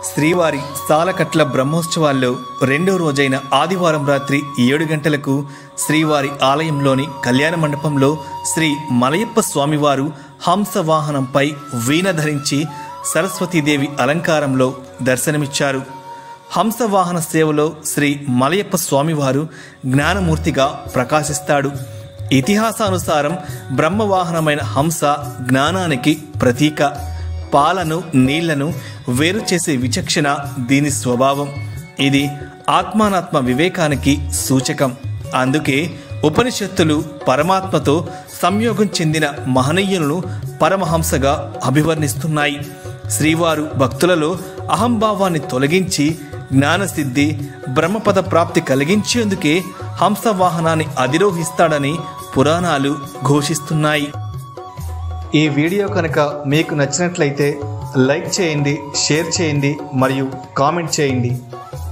శ్రీవారి సాలకట్ల బ్రహ్మోత్సవాల్లో రెండో రోజైన ఆదివారం రాత్రి ఏడు గంటలకు శ్రీవారి ఆలయంలోని కళ్యాణ మండపంలో శ్రీ మలయప్ప స్వామివారు హంస వాహనంపై వీణ ధరించి సరస్వతీదేవి అలంకారంలో దర్శనమిచ్చారు హంసవాహన సేవలో శ్రీ మలయప్ప స్వామివారు జ్ఞానమూర్తిగా ప్రకాశిస్తాడు ఇతిహాసానుసారం బ్రహ్మవాహనమైన హంస జ్ఞానానికి ప్రతీక పాలను నీళ్లను వేరు చేసే విచక్షణ దీని స్వభావం ఇది ఆత్మానాత్మ వివేకానికి సూచకం అందుకే ఉపనిషత్తులు పరమాత్మతో సంయోగం చెందిన మహనీయులను పరమహంసగా అభివర్ణిస్తున్నాయి శ్రీవారు భక్తులలో అహంభావాన్ని తొలగించి జ్ఞానసిద్ధి బ్రహ్మపద ప్రాప్తి కలిగించేందుకే హంస వాహనాన్ని అధిరోహిస్తాడని పురాణాలు ఘోషిస్తున్నాయి ఈ వీడియో కనుక మీకు నచ్చినట్లయితే లైక్ చేయండి షేర్ చేయండి మరియు కామెంట్ చేయండి